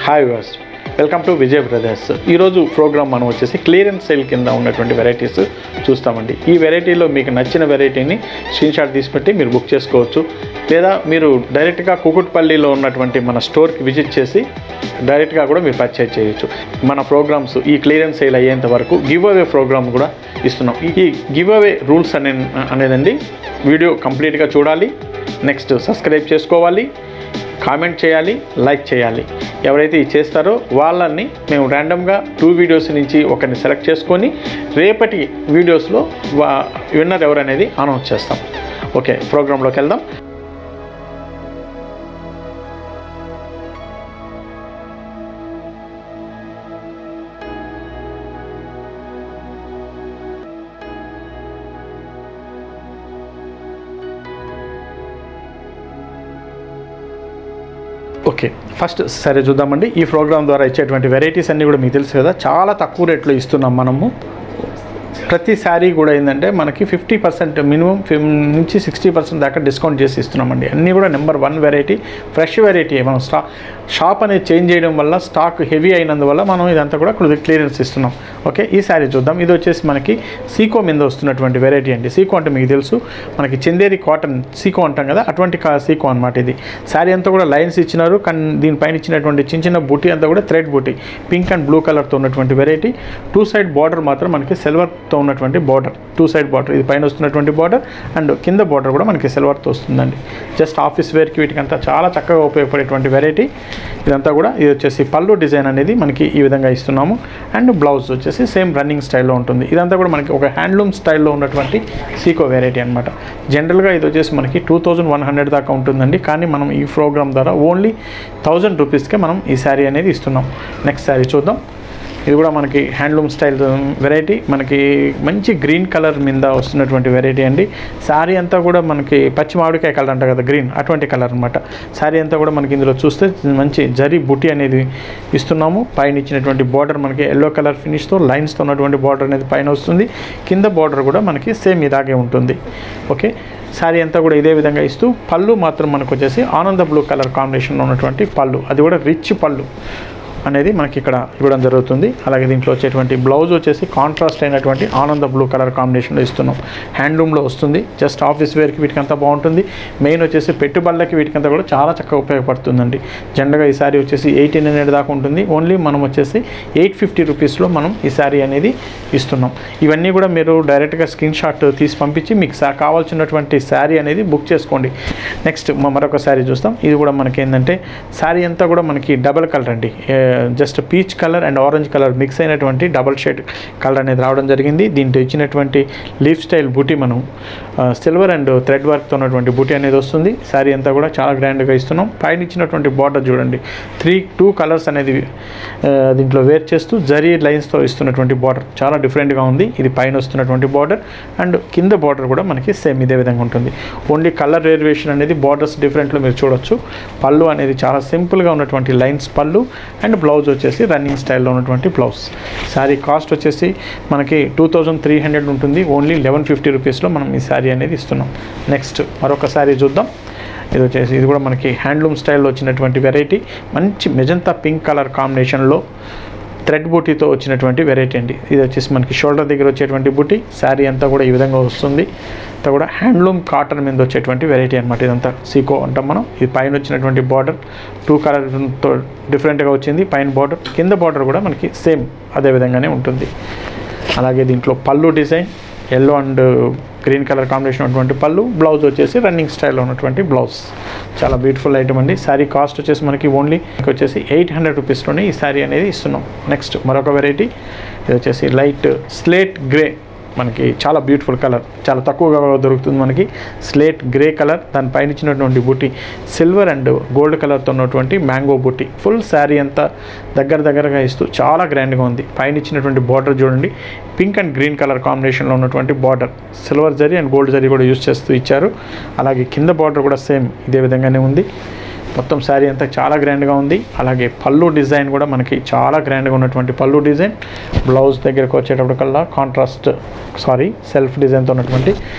hi వాస్ welcome to Vijay brothers ఈరోజు program మనం వచ్చేసి క్లియరెన్స్ సేల్ కింద ఉన్నటువంటి వెరైటీస్ చూస్తామండి ఈ వెరైటీలో మీకు నచ్చిన వెరైటీని స్క్రీన్ షాట్ తీసి పెట్టి మీరు బుక్ చేసుకోవచ్చు లేదా మీరు డైరెక్ట్గా కుకుట్పల్లిలో ఉన్నటువంటి మన స్టోర్కి విజిట్ చేసి డైరెక్ట్గా కూడా మీరు పర్చేజ్ చేయొచ్చు మన ప్రోగ్రామ్స్ ఈ క్లియరెన్స్ సేల్ అయ్యేంత వరకు గివ్ అవే ప్రోగ్రామ్ కూడా ఇస్తున్నాం ఈ గివ్ అవే రూల్స్ అనే అనేదండి వీడియో కంప్లీట్గా చూడాలి నెక్స్ట్ సబ్స్క్రైబ్ చేసుకోవాలి కామెంట్ చేయాలి లైక్ చేయాలి ఎవరైతే ఇది చేస్తారో వాళ్ళని మేము ర్యాండమ్గా టూ వీడియోస్ నుంచి ఒకరిని సెలెక్ట్ చేసుకొని రేపటి వీడియోస్లో వా విన్నర్ ఎవరనేది అనౌన్స్ చేస్తాం ఓకే ప్రోగ్రాంలోకి వెళ్దాం ఓకే ఫస్ట్ సరే చూద్దామండి ఈ ప్రోగ్రామ్ ద్వారా ఇచ్చేటువంటి వెరైటీస్ అన్నీ కూడా మీకు తెలుసు కదా చాలా తక్కువ రేట్లో ఇస్తున్నాం మనము ప్రతి శారీ కూడా ఏంటంటే మనకి ఫిఫ్టీ పర్సెంట్ మినిమం నుంచి సిక్స్టీ పర్సెంట్ దాకా డిస్కౌంట్ చేసి ఇస్తున్నామండి అన్నీ కూడా number one variety fresh variety మనం స్టా షాప్ అనేది చేంజ్ చేయడం వల్ల స్టాక్ హెవీ అయినందువల్ల మనం ఇదంతా కూడా క్లియరెన్స్ ఇస్తున్నాం ఓకే ఈ శారీ చూద్దాం ఇది వచ్చేసి మనకి సీకో మీద వస్తున్నటువంటి వెరైటీ అండి సీకో అంటే మీకు తెలుసు మనకి చందేరి కాటన్ సీకో అంటాం కదా అటువంటి కా సీకో అనమాట ఇది శారీ అంతా కూడా లైన్స్ ఇచ్చినారు కానీ దీనిపైన ఇచ్చినటువంటి చిన్న చిన్న బూటీ అంతా కూడా థ్రెడ్ బూటీ పింక్ అండ్ బ్లూ కలర్తో ఉన్నటువంటి వెరైటీ టూ సైడ్ బార్డర్ మాత్రం మనకి సిల్వర్తో ఉన్నటువంటి బార్డర్ టూ సైడ్ బార్డర్ ఇది పైన వస్తున్నటువంటి బార్డర్ అండ్ కింద బార్డర్ కూడా మనకి సిల్వర్తో వస్తుందండి జస్ట్ ఆఫీస్ వేర్కి వీటికంతా చాలా చక్కగా ఉపయోగపడేటువంటి వెరైటీ ఇదంతా కూడా ఇది వచ్చేసి పళ్ళు డిజైన్ అనేది మనకి ఈ విధంగా ఇస్తున్నాము అండ్ బ్లౌజ్ వచ్చేసి సేమ్ రన్నింగ్ స్టైల్లో ఉంటుంది ఇదంతా కూడా మనకి ఒక హ్యాండ్లూమ్ స్టైల్లో ఉన్నటువంటి సీకో వెరైటీ అనమాట జనరల్గా ఇది వచ్చేసి మనకి టూ థౌజండ్ వన్ హండ్రెడ్ దాకా ఉంటుందండి కానీ మనం ఈ ప్రోగ్రామ్ ద్వారా ఓన్లీ థౌజండ్ రూపీస్కే మనం ఈ శారీ అనేది ఇస్తున్నాం నెక్స్ట్ శారీ చూద్దాం ఇది కూడా మనకి హ్యాండ్లూమ్ స్టైల్ వెరైటీ మనకి మంచి గ్రీన్ కలర్ మీద వస్తున్నటువంటి వెరైటీ అండి శారీ అంతా కూడా మనకి పచ్చి మామిడికాయ కలర్ అంట కదా గ్రీన్ అటువంటి కలర్ అనమాట శారీ అంతా కూడా మనకి ఇందులో చూస్తే మంచి జరీ బుట్టి అనేది ఇస్తున్నాము పైన ఇచ్చినటువంటి బార్డర్ మనకి ఎల్లో కలర్ ఫినిష్తో లైన్స్తో ఉన్నటువంటి బార్డర్ అనేది పైన వస్తుంది కింద బార్డర్ కూడా మనకి సేమ్ ఇలాగే ఉంటుంది ఓకే శారీ అంతా కూడా ఇదే విధంగా ఇస్తూ పళ్ళు మాత్రం మనకు వచ్చేసి ఆనంద బ్లూ కలర్ కాంబినేషన్లో ఉన్నటువంటి పళ్ళు అది కూడా రిచ్ పళ్ళు అనేది మనకి ఇక్కడ ఇవ్వడం జరుగుతుంది అలాగే దీంట్లో వచ్చేటువంటి బ్లౌజ్ వచ్చేసి కాంట్రాస్ట్ అయినటువంటి ఆనంద బ్లూ కలర్ కాంబినేషన్లో ఇస్తున్నాం హ్యాండ్లూమ్లో వస్తుంది జస్ట్ ఆఫీస్ వేర్కి వీటికంతా బాగుంటుంది మెయిన్ వచ్చేసి పెట్టుబడులకి వీటికంతా కూడా చాలా చక్కగా ఉపయోగపడుతుందండి జనరల్గా ఈ శారీ వచ్చేసి ఎయిటీన్ హండ్రెడ్ దాకా ఉంటుంది ఓన్లీ మనం వచ్చేసి ఎయిట్ ఫిఫ్టీ రూపీస్లో మనం ఈ శారీ అనేది ఇస్తున్నాం ఇవన్నీ కూడా మీరు డైరెక్ట్గా స్క్రీన్ షాట్ తీసి పంపించి మీకు సా కావాల్సినటువంటి శారీ అనేది బుక్ చేసుకోండి నెక్స్ట్ మరొక శారీ చూస్తాం ఇది కూడా మనకి ఏంటంటే శారీ అంతా కూడా మనకి డబల్ కలర్ అండి just peach colour and orange colour mix అయినటువంటి డబల్ షేడ్ కలర్ అనేది రావడం జరిగింది దీంట్లో ఇచ్చినటువంటి లీఫ్ స్టైల్ బూటీ మనం సిల్వర్ అండ్ థ్రెడ్ వర్క్తో ఉన్నటువంటి బూటీ అనేది వస్తుంది శారీ అంతా కూడా చాలా గ్రాండ్గా ఇస్తున్నాం పైన ఇచ్చినటువంటి బార్డర్ చూడండి త్రీ టూ కలర్స్ అనేది దీంట్లో వేర్ చేస్తూ జరీ లైన్స్తో ఇస్తున్నటువంటి బార్డర్ చాలా డిఫరెంట్గా ఉంది ఇది పైన వస్తున్నటువంటి బార్డర్ అండ్ కింద బార్డర్ కూడా మనకి సేమ్ ఇదే విధంగా ఉంటుంది ఓన్లీ కలర్ వేరియేషన్ అనేది బార్డర్స్ డిఫరెంట్లో మీరు చూడొచ్చు పళ్ళు అనేది చాలా సింపుల్గా ఉన్నటువంటి లైన్స్ పళ్ళు అండ్ బ్లౌజ్ వచ్చేసి రన్నింగ్ స్టైల్లో ఉన్నటువంటి బ్లౌజ్ శారీ కాస్ట్ వచ్చేసి మనకి టూ థౌజండ్ త్రీ హండ్రెడ్ ఉంటుంది ఓన్లీ లెవెన్ ఫిఫ్టీ రూపీస్లో మనం ఈ శారీ అనేది ఇస్తున్నాం నెక్స్ట్ మరొక శారీ చూద్దాం ఇది వచ్చేసి ఇది కూడా మనకి హ్యాండ్లూమ్ స్టైల్లో వచ్చినటువంటి వెరైటీ మంచి మెజంతా పింక్ కలర్ కాంబినేషన్లో థ్రెడ్ బూటీతో వచ్చినటువంటి వెరైటీ అండి ఇది వచ్చేసి మనకి షోల్డర్ దగ్గర వచ్చేటువంటి బూటీ శారీ అంతా కూడా ఈ విధంగా వస్తుంది అంతా కూడా హ్యాండ్లూమ్ కాటన్ మీద వచ్చేటువంటి వెరైటీ అనమాట ఇదంతా సీకో అంటాం మనం ఇది పైన వచ్చినటువంటి బార్డర్ టూ కలర్తో డిఫరెంట్గా వచ్చింది పైన బార్డర్ కింద బార్డర్ కూడా మనకి సేమ్ అదే విధంగానే ఉంటుంది అలాగే దీంట్లో pallu design yellow and green colour combination ఉన్నటువంటి పళ్ళు బ్లౌజ్ వచ్చేసి రన్నింగ్ స్టైల్లో ఉన్నటువంటి బ్లౌజ్ చాలా బ్యూటిఫుల్ ఐటమ్ అండి శారీ కాస్ట్ వచ్చేసి మనకి ఓన్లీ వచ్చేసి ఎయిట్ హండ్రెడ్ రూపీస్లోనే ఈ శారీ అనేది ఇస్తున్నాం నెక్స్ట్ మరొక వెరైటీ ఇది వచ్చేసి లైట్ స్లేట్ గ్రే మనకి చాలా బ్యూటిఫుల్ కలర్ చాలా తక్కువగా దొరుకుతుంది మనకి స్లేట్ గ్రే కలర్ దాని పైన ఇచ్చినటువంటి బుట్టి సిల్వర్ అండ్ గోల్డ్ కలర్తో ఉన్నటువంటి మ్యాంగో బుట్టి ఫుల్ శారీ అంతా దగ్గర దగ్గరగా ఇస్తూ చాలా గ్రాండ్గా ఉంది పైన ఇచ్చినటువంటి బార్డర్ చూడండి పింక్ అండ్ గ్రీన్ కలర్ కాంబినేషన్లో ఉన్నటువంటి border silver zari and gold zari కూడా యూజ్ చేస్తూ ఇచ్చారు అలాగే కింద బార్డర్ కూడా సేమ్ ఇదే విధంగానే ఉంది మొత్తం శారీ అంతా చాలా గ్రాండ్గా ఉంది అలాగే పళ్ళు డిజైన్ కూడా మనకి చాలా గ్రాండ్గా ఉన్నటువంటి పళ్ళు డిజైన్ బ్లౌజ్ దగ్గరకు వచ్చేటప్పటికల్లా కాంట్రాస్ట్ సారీ సెల్ఫ్ డిజైన్తో ఉన్నటువంటి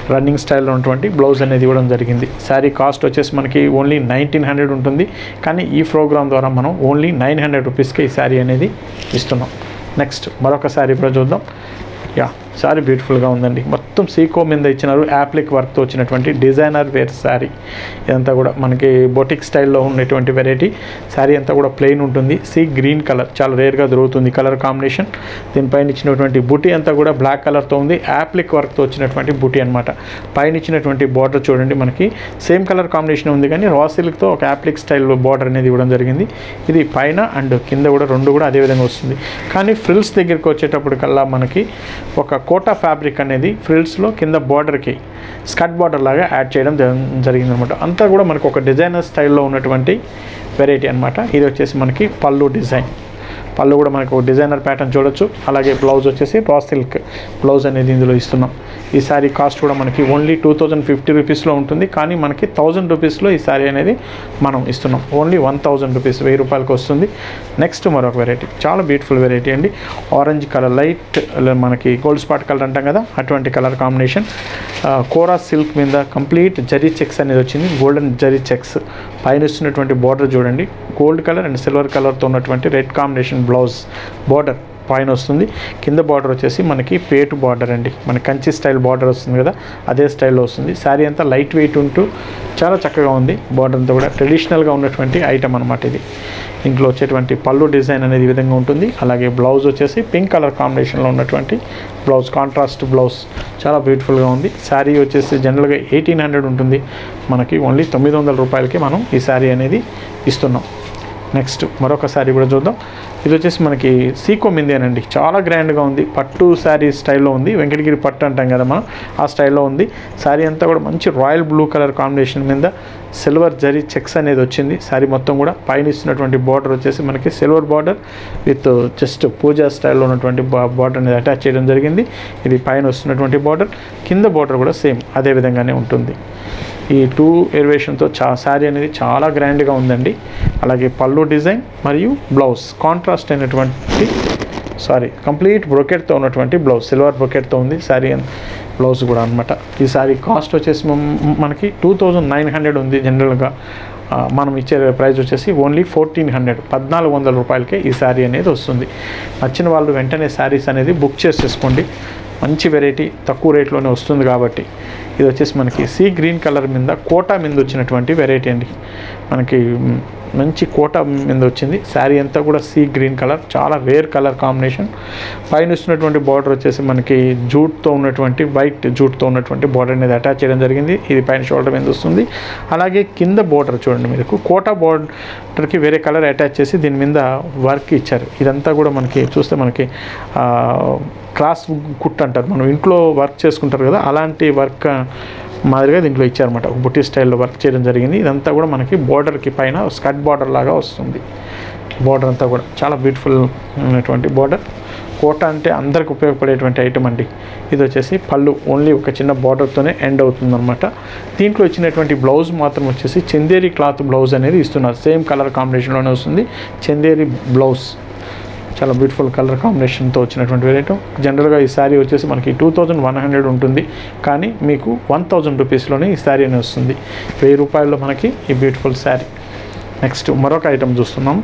రన్నింగ్ స్టైల్లో ఉన్నటువంటి బ్లౌజ్ అనేది ఇవ్వడం జరిగింది శారీ కాస్ట్ వచ్చేసి మనకి ఓన్లీ నైన్టీన్ హండ్రెడ్ ఉంటుంది కానీ ఈ ప్రోగ్రామ్ ద్వారా మనం ఓన్లీ నైన్ హండ్రెడ్ రూపీస్కి ఈ శారీ అనేది ఇస్తున్నాం నెక్స్ట్ మరొక శారీ కూడా చూద్దాం యా శారీ బ్యూటిఫుల్గా ఉందండి మొత్తం సీకో మీద ఇచ్చినారు యాప్లిక్ వర్క్తో వచ్చినటువంటి డిజైనర్ వేర్ శారీ ఇదంతా కూడా మనకి బొటిక్ స్టైల్లో ఉన్నటువంటి వెరైటీ శారీ అంతా కూడా ప్లెయిన్ ఉంటుంది సీ గ్రీన్ కలర్ చాలా రేర్గా దొరుకుతుంది కలర్ కాంబినేషన్ దీనిపైన ఇచ్చినటువంటి బుటీ అంతా కూడా బ్లాక్ కలర్తో ఉంది యాప్లిక్ వర్క్తో వచ్చినటువంటి బుటీ అనమాట పైన ఇచ్చినటువంటి బార్డర్ చూడండి మనకి సేమ్ కలర్ కాంబినేషన్ ఉంది కానీ రా సిల్క్తో ఒక యాప్లిక్ స్టైల్ బార్డర్ అనేది ఇవ్వడం జరిగింది ఇది పైన అండ్ కింద కూడా రెండు కూడా అదే విధంగా వస్తుంది కానీ ఫ్రిల్స్ దగ్గరికి వచ్చేటప్పుడు కల్లా మనకి ఒక కోటా ఫ్యాబ్రిక్ అనేది ఫ్రిల్స్లో కింద బార్డర్కి స్కర్ట్ బార్డర్ లాగా యాడ్ చేయడం జరిగింది అనమాట అంతా కూడా మనకు ఒక డిజైనర్ స్టైల్లో ఉన్నటువంటి వెరైటీ అనమాట ఇది వచ్చేసి మనకి పళ్ళు డిజైన్ పళ్ళు కూడా మనకు డిజైనర్ ప్యాటర్న్ చూడొచ్చు అలాగే బ్లౌజ్ వచ్చేసి రా సిల్క్ బ్లౌజ్ అనేది ఇందులో ఇస్తున్నాం ఈ శారీ కాస్ట్ కూడా మనకి ఓన్లీ టూ థౌజండ్ ఫిఫ్టీ రూపీస్లో ఉంటుంది కానీ మనకి థౌజండ్ రూపీస్లో ఈ శారీ అనేది మనం ఇస్తున్నాం ఓన్లీ వన్ థౌజండ్ రూపీస్ వెయ్యి రూపాయలకి వస్తుంది నెక్స్ట్ మరొక వెరైటీ చాలా బ్యూటిఫుల్ వెరైటీ అండి ఆరెంజ్ కలర్ లైట్ మనకి గోల్డ్ స్పాట్ కలర్ అంటాం కదా అటువంటి కలర్ కాంబినేషన్ కోరా సిల్క్ మీద కంప్లీట్ జరీ చెక్స్ అనేది వచ్చింది గోల్డెన్ జరీ చెక్స్ పైన ఇస్తున్నటువంటి బార్డర్ చూడండి గోల్డ్ కలర్ అండ్ సిల్వర్ కలర్తో ఉన్నటువంటి రెడ్ కాంబినేషన్ బ్లౌజ్ బార్డర్ పైన వస్తుంది కింద బార్డర్ వచ్చేసి మనకి పేటు బార్డర్ అండి మన కంచి స్టైల్ బార్డర్ వస్తుంది కదా అదే స్టైల్లో వస్తుంది శారీ అంతా లైట్ వెయిట్ ఉంటూ చాలా చక్కగా ఉంది బార్డర్ అంతా కూడా ట్రెడిషనల్గా ఉన్నటువంటి ఐటమ్ అనమాట ఇది ఇంట్లో వచ్చేటువంటి పళ్ళు డిజైన్ అనేది ఈ విధంగా ఉంటుంది అలాగే బ్లౌజ్ వచ్చేసి పింక్ కలర్ కాంబినేషన్లో ఉన్నటువంటి బ్లౌజ్ కాంట్రాస్ట్ బ్లౌజ్ చాలా బ్యూటిఫుల్గా ఉంది శారీ వచ్చేసి జనరల్గా ఎయిటీన్ హండ్రెడ్ ఉంటుంది మనకి ఓన్లీ తొమ్మిది వందల రూపాయలకి మనం ఈ శారీ అనేది ఇస్తున్నాం నెక్స్ట్ మరొక శారీ కూడా చూద్దాం ఇది వచ్చేసి మనకి సీకో మిందేనండి చాలా గ్రాండ్గా ఉంది పట్టు శారీ స్టైల్లో ఉంది వెంకటగిరి పట్టు అంటాం కదా మనం ఆ స్టైల్లో ఉంది శారీ అంతా కూడా మంచి రాయల్ బ్లూ కలర్ కాంబినేషన్ మీద సిల్వర్ జరీ చెక్స్ అనేది వచ్చింది శారీ మొత్తం కూడా పైన ఇస్తున్నటువంటి బార్డర్ వచ్చేసి మనకి silver border with just puja స్టైల్లో ఉన్నటువంటి బార్డర్ అనేది అటాచ్ చేయడం జరిగింది ఇది పైన వస్తున్నటువంటి బార్డర్ కింద బార్డర్ కూడా సేమ్ అదే విధంగానే ఉంటుంది ఈ టూ ఎలివేషన్తో చా శారీ అనేది చాలా గ్రాండ్గా ఉందండి అలాగే పళ్ళు డిజైన్ మరియు బ్లౌజ్ కాంట్రాస్ట్ అయినటువంటి సారీ కంప్లీట్ బ్రొకెట్తో ఉన్నటువంటి బ్లౌజ్ సిల్వర్ బ్రొకెట్తో ఉంది శారీ బ్లౌజ్ కూడా అనమాట ఈ శారీ కాస్ట్ వచ్చేసి మం- మనకి టూ థౌజండ్ నైన్ హండ్రెడ్ ఉంది జనరల్గా ఆ, మనం ఇచ్చే ప్రైస్ వచ్చేసి ఓన్లీ ఫోర్టీన్ హండ్రెడ్ పద్నాలుగు వందల రూపాయలకే ఈ శారీ అనేది వస్తుంది నచ్చిన వాళ్ళు వెంటనే శారీస్ అనేది బుక్ చేసేసుకోండి మంచి వెరైటీ తక్కువ రేట్లోనే వస్తుంది కాబట్టి ఇది వచ్చేసి మనకి సీ గ్రీన్ కలర్ మీద కోటా మీద వచ్చినటువంటి వెరైటీ అండి మనకి మ్, మంచి కోటా మీద వచ్చింది శారీ అంతా కూడా సీ గ్రీన్ కలర్ చాలా రేర్ కలర్ కాంబినేషన్ పైన ఇస్తున్నటువంటి బార్డర్ వచ్చేసి మనకి జూట్తో ఉన్నటువంటి వైట్ జూట్తో ఉన్నటువంటి బార్డర్ అనేది అటాచ్ చేయడం జరిగింది ఇది పైన షోల్డర్ మీద వస్తుంది అలాగే కింద బార్డర్ చూడండి మీకు కోటా బార్డర్కి వేరే కలర్ అటాచ్ చేసి దీని మీద వర్క్ ఇచ్చారు ఇదంతా కూడా మనకి చూస్తే మనకి ఆ, క్రాస్ కుట్ అంటారు మనం ఇంట్లో వర్క్ చేసుకుంటారు కదా అలాంటి వర్క్ మాదిరిగా దీంట్లో ఇచ్చారన్నమాట ఒక బుట్టి స్టైల్లో వర్క్ చేయడం జరిగింది ఇదంతా కూడా మనకి బార్డర్కి పైన స్కర్ట్ బార్డర్ లాగా వస్తుంది బార్డర్ అంతా కూడా చాలా బ్యూటిఫుల్ ఉన్నటువంటి బార్డర్ కోట అంటే అందరికి ఉపయోగపడేటువంటి ఐటమ్ అండి ఇది వచ్చేసి పళ్ళు ఓన్లీ ఒక చిన్న బార్డర్తోనే ఎండ్ అవుతుందన్నమాట దీంట్లో ఇచ్చినటువంటి బ్లౌజ్ మాత్రం వచ్చేసి చందేరి క్లాత్ బ్లౌజ్ అనేది ఇస్తున్నారు సేమ్ కలర్ కాంబినేషన్లోనే వస్తుంది చందేరి బ్లౌజ్ చాలా బ్యూటిఫుల్ కలర్ కాంబినేషన్తో వచ్చినటువంటి వెరైటీ జనరల్గా ఈ శారీ వచ్చేసి మనకి టూ థౌజండ్ వన్ హండ్రెడ్ ఉంటుంది కానీ మీకు వన్ థౌజండ్ రూపీస్లోనే ఈ శారీ అనేది వస్తుంది వెయ్యి రూపాయల్లో మనకి ఈ బ్యూటిఫుల్ శారీ నెక్స్ట్ మరొక ఐటమ్ చూస్తున్నాం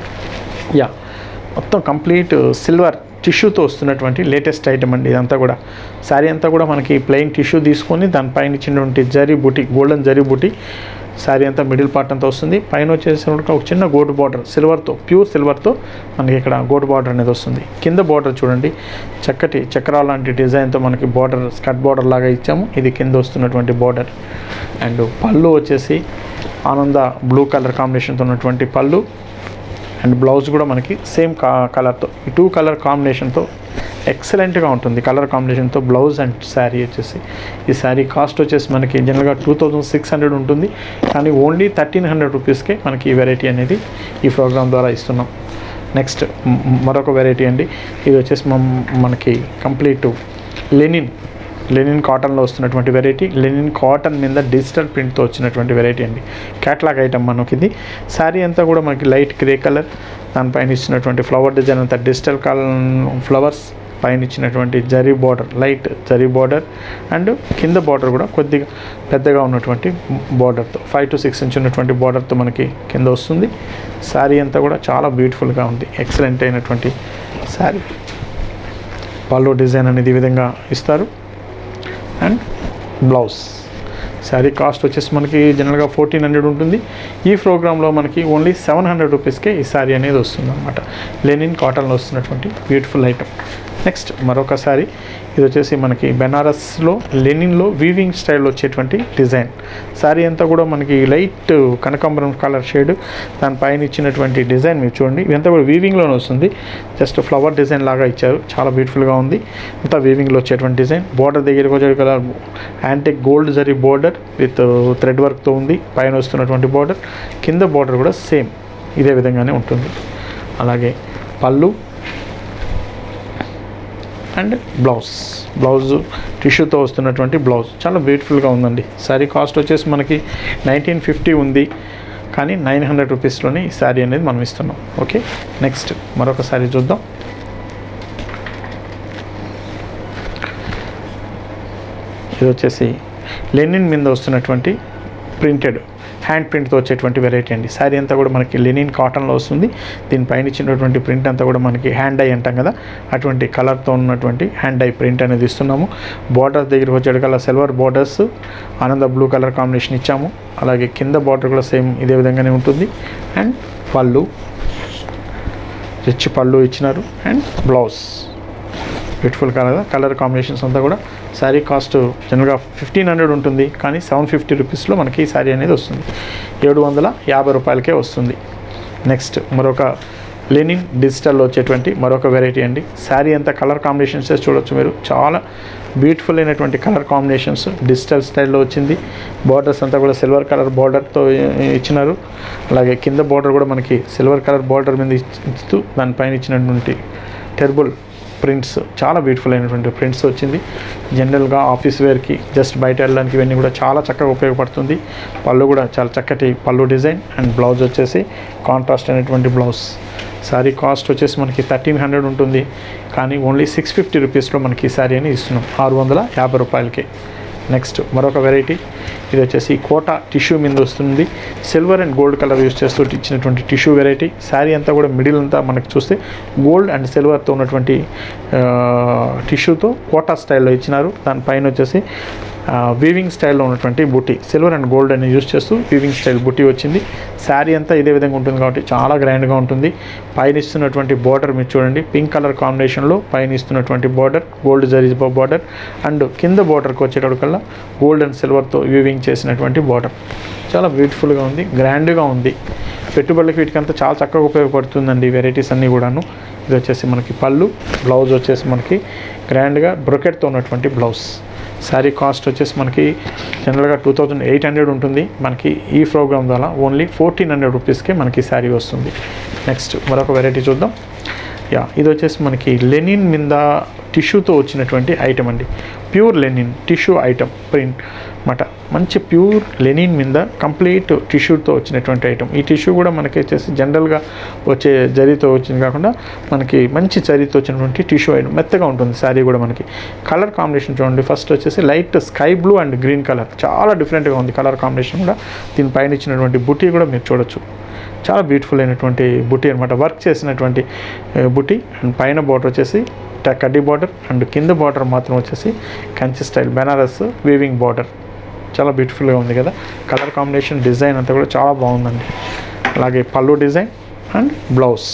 యా మొత్తం కంప్లీట్ సిల్వర్ టిష్యూతో వస్తున్నటువంటి లేటెస్ట్ ఐటమ్ అండి ఇదంతా కూడా శారీ అంతా కూడా మనకి ప్లెయిన్ టిష్యూ తీసుకొని దానిపైన ఇచ్చినటువంటి జరీ బుటీ గోల్డెన్ జరీ బుటీ శారీ అంతా మిడిల్ పార్ట్ అంతా వస్తుంది పైన వచ్చేసరికి ఒక చిన్న గోటు బార్డర్ సిల్వర్తో ప్యూర్ సిల్వర్తో మనకి ఇక్కడ గోటు బార్డర్ అనేది వస్తుంది కింద బార్డర్ చూడండి చక్కటి చక్రాల లాంటి డిజైన్తో మనకి బార్డర్ స్కర్ట్ బార్డర్ లాగా ఇచ్చాము ఇది కింద వస్తున్నటువంటి బార్డర్ అండ్ పళ్ళు వచ్చేసి ఆనంద బ్లూ కలర్ కాంబినేషన్తో ఉన్నటువంటి పళ్ళు అండ్ బ్లౌజ్ కూడా మనకి సేమ్ కా కలర్తో ఈ టూ కలర్ కాంబినేషన్తో ఎక్సలెంట్గా ఉంటుంది కలర్ కాంబినేషన్తో బ్లౌజ్ అండ్ శారీ వచ్చేసి ఈ శారీ కాస్ట్ వచ్చేసి మనకి జనరల్గా టూ థౌజండ్ సిక్స్ హండ్రెడ్ ఉంటుంది కానీ ఓన్లీ థర్టీన్ హండ్రెడ్ రూపీస్కే మనకి ఈ వెరైటీ అనేది ఈ ప్రోగ్రామ్ ద్వారా ఇస్తున్నాం నెక్స్ట్ మ్- మరొక వెరైటీ అండి ఇది వచ్చేసి మం- మనకి కంప్లీట్ లెనిన్ లెనిన్ కాటన్లో వస్తున్నటువంటి వెరైటీ లెనిన్ కాటన్ మీద డిజిటల్ ప్రింట్తో వచ్చినటువంటి వెరైటీ అండి క్యాట్లాగ్ ఐటమ్ మనకి ఇది శారీ అంతా కూడా మనకి లైట్ గ్రే కలర్ దానిపైన ఇచ్చినటువంటి ఫ్లవర్ డిజైన్ అంతా డిజిటల్ కలర్ ఫ్లవర్స్ పైన ఇచ్చినటువంటి zari border light zari border and కింద బార్డర్ కూడా కొద్దిగా పెద్దగా ఉన్నటువంటి బార్డర్తో ఫైవ్ టు సిక్స్ ఇంచ్ ఉన్నటువంటి బార్డర్తో మనకి కింద వస్తుంది శారీ అంతా కూడా చాలా బ్యూటిఫుల్గా ఉంది ఎక్సలెంట్ అయినటువంటి శారీ పళ్ళు డిజైన్ అనేది ఈ విధంగా ఇస్తారు అండ్ బ్లౌజ్ శారీ కాస్ట్ వచ్చేసి మనకి జనరల్గా ఫోర్టీన్ హండ్రెడ్ ఉంటుంది ఈ ప్రోగ్రాంలో మనకి ఓన్లీ సెవెన్ హండ్రెడ్ రూపీస్కే ఈ శారీ అనేది వస్తుంది అనమాట లెనిన్ కాటన్లో వస్తున్నటువంటి బ్యూటిఫుల్ ఐటమ్ నెక్స్ట్ మరొక శారీ ఇది వచ్చేసి మనకి బెనారస్లో లెనిన్లో వీవింగ్ స్టైల్లో వచ్చేటువంటి డిజైన్ శారీ అంతా కూడా మనకి లైట్ కనకాంబరం కలర్ షేడ్ దానిపైన ఇచ్చినటువంటి డిజైన్ మీరు చూడండి ఇదంతా కూడా వీవింగ్లోనే వస్తుంది జస్ట్ ఫ్లవర్ డిజైన్ లాగా ఇచ్చారు చాలా బ్యూటిఫుల్గా ఉంది అంతా వీవింగ్లో వచ్చేటువంటి డిజైన్ బార్డర్ దగ్గరికి వచ్చే colour antique gold zari border with thread వర్క్తో ఉంది పైన వస్తున్నటువంటి బార్డర్ కింద బార్డర్ కూడా సేమ్ ఇదే విధంగానే ఉంటుంది అలాగే పళ్ళు అండ్ బ్లౌజ్ బ్లౌజ్ టిష్యూతో వస్తున్నటువంటి బ్లౌజ్ చాలా బ్యూటిఫుల్గా ఉందండి శారీ కాస్ట్ వచ్చేసి మనకి నైన్టీన్ ఫిఫ్టీ ఉంది కానీ నైన్ హండ్రెడ్ రూపీస్లోనే ఈ శారీ అనేది మనం ఇస్తున్నాం ఓకే నెక్స్ట్ మరొక శారీ చూద్దాం ఇది వచ్చేసి లెనిన్ మీద వస్తున్నటువంటి ప్రింటెడ్ హ్యాండ్ ప్రింట్తో వచ్చేటువంటి వెరైటీ అండి శారీ అంతా కూడా మనకి లెనిన్ కాటన్లో వస్తుంది దీనిపైన ఇచ్చినటువంటి ప్రింట్ అంతా కూడా మనకి హ్యాండ్ ఐ అంటాం కదా అటువంటి కలర్తో ఉన్నటువంటి హ్యాండ్ ఐ ప్రింట్ అనేది ఇస్తున్నాము బార్డర్స్ దగ్గరికి వచ్చేటికల్లా సిల్వర్ బార్డర్స్ ఆనంద బ్లూ కలర్ కాంబినేషన్ ఇచ్చాము అలాగే కింద బార్డర్ కూడా సేమ్ ఇదే విధంగానే ఉంటుంది అండ్ పళ్ళు రిచ్ పళ్ళు ఇచ్చినారు and blouse beautiful colour colour combinations అంతా కూడా శారీ కాస్ట్ జనరల్గా ఫిఫ్టీన్ హండ్రెడ్ ఉంటుంది కానీ సెవెన్ ఫిఫ్టీ రూపీస్లో మనకి ఈ శారీ అనేది వస్తుంది ఏడు వందల యాభై రూపాయలకే వస్తుంది నెక్స్ట్ మరొక లెనిన్ డిజిటల్లో వచ్చేటువంటి మరొక వెరైటీ అండి శారీ అంతా కలర్ కాంబినేషన్స్ చూడొచ్చు మీరు చాలా బ్యూటిఫుల్ అయినటువంటి కలర్ కాంబినేషన్స్ డిజిటల్ స్టైల్లో వచ్చింది బార్డర్స్ అంతా కూడా సిల్వర్ కలర్ బార్డర్తో ఇచ్చినారు అలాగే కింద బార్డర్ కూడా మనకి సిల్వర్ కలర్ బార్డర్ మీద ఇస్తూ దానిపైన ఇచ్చినటువంటి టెర్బుల్ ప్రింట్స్ చాలా బ్యూటిఫుల్ అయినటువంటి ప్రింట్స్ వచ్చింది జనరల్గా ఆఫీస్ వేర్కి జస్ట్ బయట వెళ్ళడానికి ఇవన్నీ కూడా చాలా చక్కగా ఉపయోగపడుతుంది పళ్ళు కూడా చాలా చక్కటి పళ్ళు డిజైన్ అండ్ బ్లౌజ్ వచ్చేసి కాంట్రాస్ట్ అయినటువంటి బ్లౌజ్ శారీ కాస్ట్ వచ్చేసి మనకి థర్టీన్ హండ్రెడ్ ఉంటుంది కానీ ఓన్లీ సిక్స్ ఫిఫ్టీ రూపీస్లో మనకి ఈ శారీ అని ఇస్తున్నాం ఆరు వందల యాభై రూపాయలకి నెక్స్ట్ మరొక వెరైటీ ఇది వచ్చేసి కోటా టిష్యూ మీద వస్తుంది silver and gold colour use చేస్తూ ఇచ్చినటువంటి టిష్యూ వెరైటీ శారీ అంతా కూడా మిడిల్ అంతా మనకి చూస్తే గోల్డ్ అండ్ సిల్వర్తో ఉన్నటువంటి టిష్యూతో కోటా స్టైల్లో ఇచ్చినారు దానిపైన వచ్చేసి వీవింగ్ స్టైల్లో ఉన్నటువంటి బుట్టి సిల్వర్ అండ్ గోల్డ్ అని యూస్ చేస్తూ వీవింగ్ స్టైల్ బుట్టి వచ్చింది శారీ అంతా ఇదే విధంగా ఉంటుంది కాబట్టి చాలా గ్రాండ్గా ఉంటుంది పైన ఇస్తున్నటువంటి బార్డర్ మీరు చూడండి పింక్ కలర్ కాంబినేషన్లో పైన ఇస్తున్నటువంటి border gold zari border and కింద బార్డర్కి వచ్చేటప్పటికల్లా గోల్డ్ అండ్ సిల్వర్తో వీవింగ్ చేసినటువంటి బార్డర్ చాలా బ్యూటిఫుల్గా ఉంది గ్రాండ్గా ఉంది పెట్టుబడులకి వీటికంతా చాలా చక్కగా ఉపయోగపడుతుందండి వెరైటీస్ అన్నీ కూడాను ఇది వచ్చేసి మనకి పళ్ళు బ్లౌజ్ వచ్చేసి మనకి గ్రాండ్గా బ్రొకెట్తో ఉన్నటువంటి బ్లౌజ్ శారీ కాస్ట్ వచ్చేసి మనకి జనరల్గా టూ థౌజండ్ ఎయిట్ హండ్రెడ్ ఉంటుంది మనకి ఈ ప్రోగ్రామ్ ద్వారా ఓన్లీ ఫోర్టీన్ హండ్రెడ్ రూపీస్కే మనకి శారీ వస్తుంది నెక్స్ట్ మరొక వెరైటీ చూద్దాం యా ఇది వచ్చేసి మనకి లెనిన్ మీద టిష్యూతో వచ్చినటువంటి ఐటమ్ అండి pure linen tissue item print మాట మంచి ప్యూర్ లెనిన్ మీద కంప్లీట్ టిష్యూతో వచ్చినటువంటి ఐటమ్ ఈ టిష్యూ కూడా మనకి వచ్చేసి జనరల్గా వచ్చే జరీతో వచ్చింది కాకుండా మనకి మంచి జరీతో వచ్చినటువంటి టిష్యూ ఐటమ్ మెత్తగా ఉంటుంది శారీ కూడా మనకి కలర్ కాంబినేషన్ చూడండి ఫస్ట్ వచ్చేసి light sky blue and green colour చాలా డిఫరెంట్గా ఉంది కలర్ కాంబినేషన్ కూడా దీనిపైన ఇచ్చినటువంటి బుట్టి కూడా మీరు చూడొచ్చు చాలా బ్యూటిఫుల్ అయినటువంటి బుట్టి అనమాట వర్క్ చేసినటువంటి బుట్టి అండ్ పైన బార్డర్ వచ్చేసి ట- కడ్డీ బార్డర్ అండ్ కింద బార్డర్ మాత్రం వచ్చేసి Kanchi style Benaras weaving border చాలా బ్యూటిఫుల్గా ఉంది కదా కలర్ కాంబినేషన్ డిజైన్ అంతా కూడా చాలా బాగుందండి అలాగే pallu design and blouse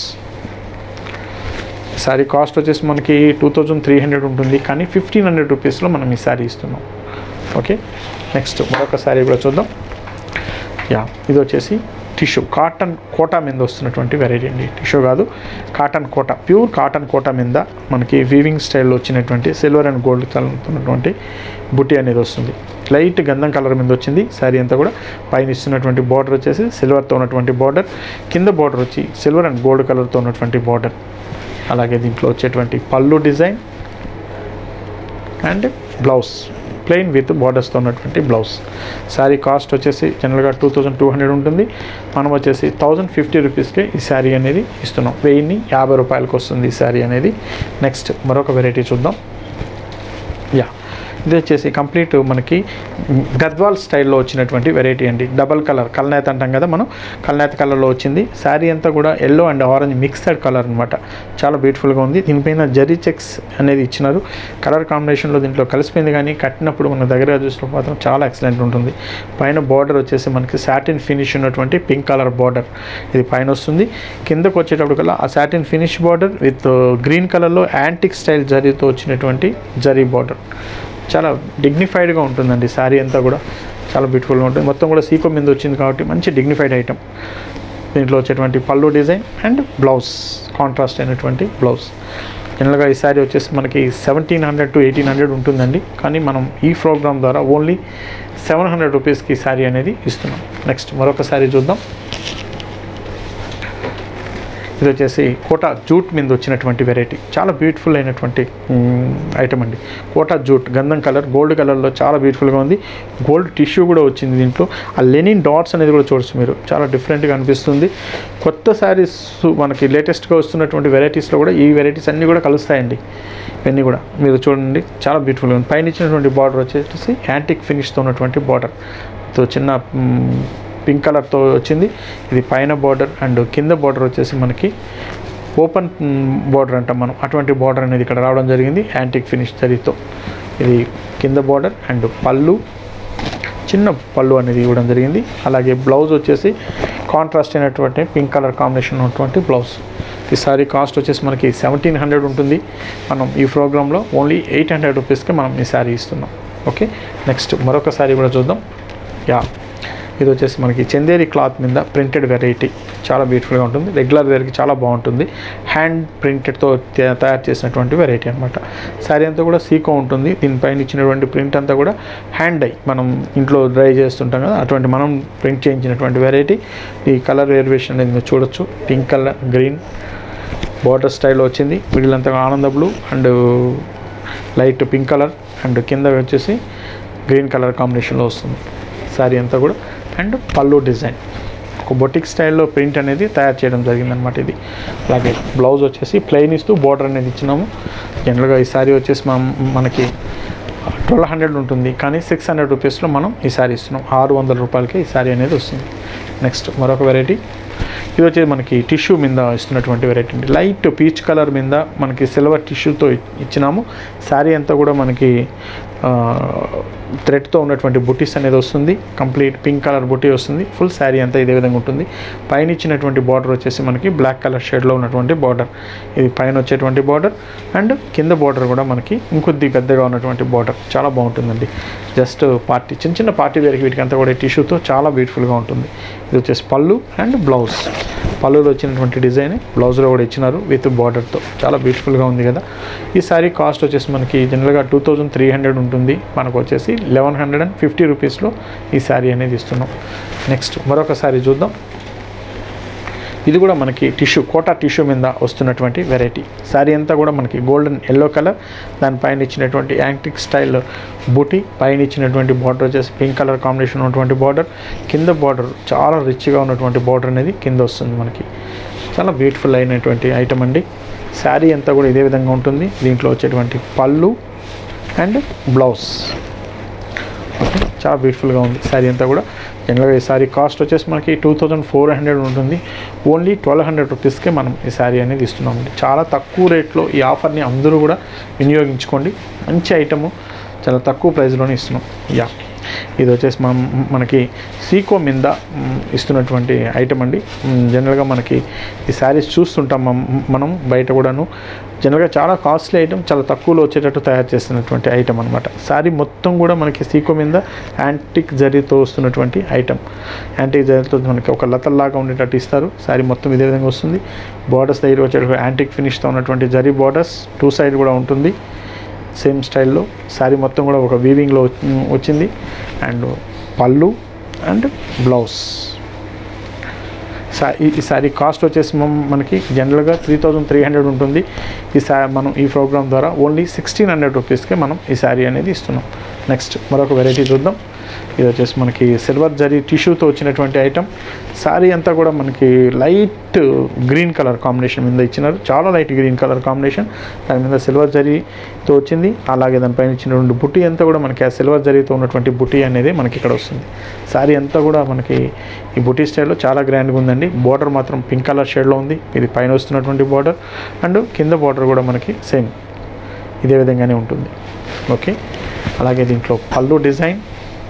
sari cost వచ్చేసి మనకి టూ థౌజండ్ త్రీ హండ్రెడ్ ఉంటుంది కానీ ఫిఫ్టీన్ హండ్రెడ్ రూపీస్లో మనం ఈ శారీ ఇస్తున్నాం ఓకే నెక్స్ట్ మరొక శారీ కూడా చూద్దాం యా ఇది వచ్చేసి టిష్యూ కాటన్ కోటా మీద వస్తున్నటువంటి వెరైటీ అండి టిష్యూ కాదు cotton Kota pure cotton Kota మీద మనకి వీవింగ్ స్టైల్లో వచ్చినటువంటి సిల్వర్ అండ్ గోల్డ్ కలర్తున్నటువంటి బుట్టి అనేది వస్తుంది లైట్ గంధం కలర్ మీద వచ్చింది శారీ అంతా కూడా పైన ఇస్తున్నటువంటి బార్డర్ వచ్చేసి సిల్వర్తో ఉన్నటువంటి బార్డర్ కింద బార్డర్ వచ్చి సిల్వర్ అండ్ గోల్డ్ కలర్తో ఉన్నటువంటి బార్డర్ అలాగే దీంట్లో వచ్చేటువంటి pallu design and blouse plain with బార్డర్స్తో ఉన్నటువంటి బ్లౌజ్ శారీ కాస్ట్ వచ్చేసి జనరల్గా టూ థౌజండ్ టూ హండ్రెడ్ ఉంటుంది మనం వచ్చేసి థౌజండ్ ఫిఫ్టీ రూపీస్కే ఈ శారీ అనేది ఇస్తున్నాం వెయ్యిన్ని యాభై రూపాయలకు వస్తుంది ఈ శారీ అనేది నెక్స్ట్ మరొక వెరైటీ చూద్దాం యా ఇది వచ్చేసి కంప్లీట్ మనకి గద్వాల్ స్టైల్లో వచ్చినటువంటి వెరైటీ అండి డబల్ కలర్ కల్నేత అంటాం కదా మనం కల్నేత కలర్లో వచ్చింది శారీ అంతా కూడా yellow and orange mixed colour అనమాట చాలా బ్యూటిఫుల్గా ఉంది దీనిపైన జరీ చెక్స్ అనేది ఇచ్చినారు కలర్ కాంబినేషన్లో దీంట్లో కలిసిపోయింది కానీ కట్టినప్పుడు మన దగ్గర చూసిన మాత్రం చాలా ఎక్సలెంట్ ఉంటుంది పైన బార్డర్ వచ్చేసి మనకి సాటిన్ ఫినిష్ ఉన్నటువంటి పింక్ కలర్ బార్డర్ ఇది పైన వస్తుంది కిందకు వచ్చేటప్పుడు కల్లా ఆ satin finish border with green కలర్లో యాంటిక్ స్టైల్ జరీతో వచ్చినటువంటి జరీ బార్డర్ చాలా డిగ్నిఫైడ్గా ఉంటుందండి శారీ అంతా కూడా చాలా బ్యూటిఫుల్గా ఉంటుంది మొత్తం కూడా సీకో మీద వచ్చింది కాబట్టి మంచి డిగ్నిఫైడ్ ఐటమ్ దీంట్లో వచ్చేటువంటి pallu design and blouse contrast అయినటువంటి బ్లౌజ్ జనరల్గా ఈ శారీ వచ్చేసి మనకి seventeen hundred to eighteen hundred ఉంటుందండి కానీ మనం ఈ ప్రోగ్రామ్ ద్వారా ఓన్లీ సెవెన్ హండ్రెడ్ రూపీస్కి ఈ శారీ అనేది ఇస్తున్నాం నెక్స్ట్ మరొక శారీ చూద్దాం ఇది వచ్చేసి కోటా జూట్ మీద వచ్చినటువంటి వెరైటీ చాలా బ్యూటిఫుల్ అయినటువంటి ఐటమ్ అండి కోటా జూట్ గంధం కలర్ గోల్డ్ కలర్లో చాలా బ్యూటిఫుల్గా ఉంది గోల్డ్ టిష్యూ కూడా వచ్చింది దీంట్లో ఆ లెనిన్ డాట్స్ అనేది కూడా చూడొచ్చు మీరు చాలా డిఫరెంట్గా అనిపిస్తుంది కొత్త శారీస్ మనకి లేటెస్ట్గా వస్తున్నటువంటి వెరైటీస్లో కూడా ఈ వెరైటీస్ అన్నీ కూడా కలుస్తాయండి ఇవన్నీ కూడా మీరు చూడండి చాలా బ్యూటిఫుల్గా ఉంది పైన ఇచ్చినటువంటి బార్డర్ వచ్చేసి యాంటిక్ ఫినిష్తో ఉన్నటువంటి బార్డర్ తో చిన్న మ్, పింక్ కలర్తో వచ్చింది ఇది పైన బార్డర్ అండ్ కింద బార్డర్ వచ్చేసి మనకి ఓపెన్ బార్డర్ అంటాం మనం అటువంటి బార్డర్ అనేది ఇక్కడ రావడం జరిగింది యాంటిక్ ఫినిష్ జరీతో ఇది కింద బార్డర్ అండ్ పళ్ళు చిన్న పళ్ళు అనేది ఇవ్వడం జరిగింది అలాగే బ్లౌజ్ వచ్చేసి కాంట్రాస్ట్ అయినటువంటి పింక్ కలర్ కాంబినేషన్ ఉన్నటువంటి బ్లౌజ్ ఈ సారీ కాస్ట్ వచ్చేసి మనకి సెవెంటీన్ హండ్రెడ్ ఉంటుంది మనం ఈ ప్రోగ్రాంలో ఓన్లీ ఎయిట్ హండ్రెడ్ రూపీస్కి మనం ఈ శారీ ఇస్తున్నాం ఓకే నెక్స్ట్ మరొక శారీ కూడా చూద్దాం యా ఇది వచ్చేసి మనకి చందేరి క్లాత్ మీద ప్రింటెడ్ వెరైటీ చాలా బ్యూటిఫుల్గా ఉంటుంది రెగ్యులర్ వేర్కి చాలా బాగుంటుంది హ్యాండ్ ప్రింటెడ్తో తయారు చేసినటువంటి వెరైటీ అనమాట శారీ అంతా కూడా సీకో ఉంటుంది దీనిపైన ఇచ్చినటువంటి ప్రింట్ అంతా కూడా హ్యాండ్ ఐ మనం ఇంట్లో డ్రై చేస్తుంటాం కదా అటువంటి మనం ప్రింట్ చేయించినటువంటి వెరైటీ ఈ కలర్ వేరియేషన్ అనేది మీరు చూడొచ్చు పింక్ కలర్ గ్రీన్ బార్డర్ స్టైల్లో వచ్చింది మిడిల్ అంతా ఆనంద blue and light pink colour and కింద వచ్చేసి గ్రీన్ కలర్ కాంబినేషన్లో వస్తుంది శారీ అంతా కూడా అండ్ పళ్ళు డిజైన్ ఒక బొటిక్ స్టైల్లో ప్రింట్ అనేది తయారు చేయడం జరిగిందనమాట ఇది అలాగే బ్లౌజ్ వచ్చేసి ప్లెయిన్ ఇస్తూ బార్డర్ అనేది ఇచ్చినాము జనరల్గా ఈ శారీ వచ్చేసి మనం మనకి ట్వెల్వ్ హండ్రెడ్ ఉంటుంది కానీ సిక్స్ హండ్రెడ్ రూపీస్లో మనం ఈ శారీ ఇస్తున్నాం ఆరు వందల రూపాయలకి ఈ శారీ అనేది వస్తుంది నెక్స్ట్ మరొక వెరైటీ ఇది వచ్చేసి మనకి టిష్యూ మీద ఇస్తున్నటువంటి వెరైటీ అండి లైట్ పీచ్ కలర్ మీద మనకి సిల్వర్ టిష్యూతో ఇచ్చినాము శారీ అంతా కూడా మనకి థ్రెడ్తో ఉన్నటువంటి బుటీస్ అనేది వస్తుంది కంప్లీట్ పింక్ కలర్ బుటీ వస్తుంది ఫుల్ శారీ అంతా ఇదే విధంగా ఉంటుంది పైన ఇచ్చినటువంటి బార్డర్ వచ్చేసి మనకి బ్లాక్ కలర్ షేడ్లో ఉన్నటువంటి బార్డర్ ఇది పైన వచ్చేటువంటి బార్డర్ అండ్ కింద బార్డర్ కూడా మనకి ఇంకొద్ది పెద్దగా ఉన్నటువంటి బార్డర్ చాలా బాగుంటుందండి జస్ట్ పార్టీ చిన్న చిన్న పార్టీ వేర్కి వీటికి అంతా కూడా టిష్యూతో చాలా బ్యూటిఫుల్గా ఉంటుంది ఇది వచ్చేసి పళ్ళు అండ్ బ్లౌజ్ పళ్ళులో వచ్చినటువంటి డిజైన్ బ్లౌజ్లో కూడా ఇచ్చినారు విత్ బార్డర్తో చాలా బ్యూటిఫుల్గా ఉంది కదా ఈ శారీ కాస్ట్ వచ్చేసి మనకి జనరల్గా టూ థౌజండ్ త్రీ హండ్రెడ్ ఉంటుంది మనకు వచ్చేసి లెవెన్ హండ్రెడ్ అండ్ ఫిఫ్టీ రూపీస్లో ఈ శారీ అనేది ఇస్తున్నాం నెక్స్ట్ మరొక శారీ చూద్దాం ఇది కూడా మనకి టిష్యూ కోటా టిష్యూ మీద వస్తున్నటువంటి వెరైటీ శారీ అంతా కూడా మనకి గోల్డెన్ ఎల్లో కలర్ దానిపైన ఇచ్చినటువంటి యాంటిక్ స్టైల్ బూటీ పైన ఇచ్చినటువంటి బార్డర్ వచ్చేసి పింక్ కలర్ కాంబినేషన్ ఉన్నటువంటి బార్డర్ కింద బార్డర్ చాలా రిచ్గా ఉన్నటువంటి బార్డర్ అనేది కింద వస్తుంది మనకి చాలా బ్యూటిఫుల్ అయినటువంటి ఐటమ్ అండి శారీ అంతా కూడా ఇదే విధంగా ఉంటుంది దీంట్లో వచ్చేటువంటి పళ్ళు అండ్ బ్లౌజ్ ఓకే చాలా బ్యూటిఫుల్గా ఉంది శారీ అంతా కూడా జనరల్గా ఈ శారీ కాస్ట్ వచ్చేసి మనకి టూ థౌజండ్ ఫోర్ హండ్రెడ్ ఉంటుంది ఓన్లీ ట్వెల్వ్ హండ్రెడ్ రూపీస్కే మనం ఈ శారీ అనేది ఇస్తున్నామండి చాలా తక్కువ రేట్లో ఈ ఆఫర్ని అందరూ కూడా వినియోగించుకోండి మంచి ఐటము చాలా తక్కువ ప్రైస్లోనే ఇస్తున్నాం యా ఇది వచ్చేసి మనం మనకి సీకో మీద మ్, ఇస్తున్నటువంటి ఐటమ్ అండి మ్, జనరల్గా మనకి ఈ శారీస్ చూస్తుంటాం మం- మనం బయట కూడాను జనరల్గా చాలా కాస్ట్లీ ఐటమ్ చాలా తక్కువలో వచ్చేటట్టు తయారు చేస్తున్నటువంటి ఐటమ్ అనమాట శారీ మొత్తం కూడా మనకి సీకో మీద యాంటిక్ జరీతో వస్తున్నటువంటి ఐటమ్ యాంటిక్ జరీతో మనకి ఒక లతల్లాగా ఉండేటట్టు ఇస్తారు శారీ మొత్తం ఇదే విధంగా వస్తుంది బార్డర్స్ దగ్గర వచ్చేటప్పుడు యాంటిక్ ఫినిష్తో ఉన్నటువంటి జరీ బార్డర్స్ టూ సైడ్ కూడా ఉంటుంది సేమ్ స్టైల్లో శారీ మొత్తం కూడా ఒక వీవింగ్లో వచ్చింది అండ్ పళ్ళు అండ్ బ్లౌజ్ సా- ఈ ఈ శారీ కాస్ట్ వచ్చేసి మం- మనకి జనరల్గా త్రీ థౌజండ్ త్రీ హండ్రెడ్ ఉంటుంది ఈ శా మనం ఈ ప్రోగ్రామ్ ద్వారా ఓన్లీ సిక్స్టీన్ హండ్రెడ్ రూపీస్కే మనం ఈ శారీ అనేది ఇస్తున్నాం నెక్స్ట్ మరొక వెరైటీ చూద్దాం ఇది వచ్చేసి మనకి సిల్వర్ జరీ టిష్యూతో వచ్చినటువంటి ఐటమ్ శారీ అంతా కూడా మనకి లైట్ గ్రీన్ కలర్ కాంబినేషన్ మీద ఇచ్చినారు చాలా లైట్ గ్రీన్ కలర్ కాంబినేషన్ దాని మీద సిల్వర్ జరీతో వచ్చింది అలాగే దానిపైన ఇచ్చినటువంటి బుట్టి అంతా కూడా మనకి ఆ సిల్వర్ జరీతో ఉన్నటువంటి బుట్టి అనేది మనకి ఇక్కడ వస్తుంది శారీ అంతా కూడా మనకి ఈ బుట్టి స్టైల్లో చాలా గ్రాండ్గా ఉందండి బార్డర్ మాత్రం పింక్ కలర్ షేడ్లో ఉంది ఇది పైన వస్తున్నటువంటి బార్డర్ అండ్ కింద బార్డర్ కూడా మనకి సేమ్ ఇదే విధంగానే ఉంటుంది ఓకే అలాగే దీంట్లో పళ్ళు డిజైన్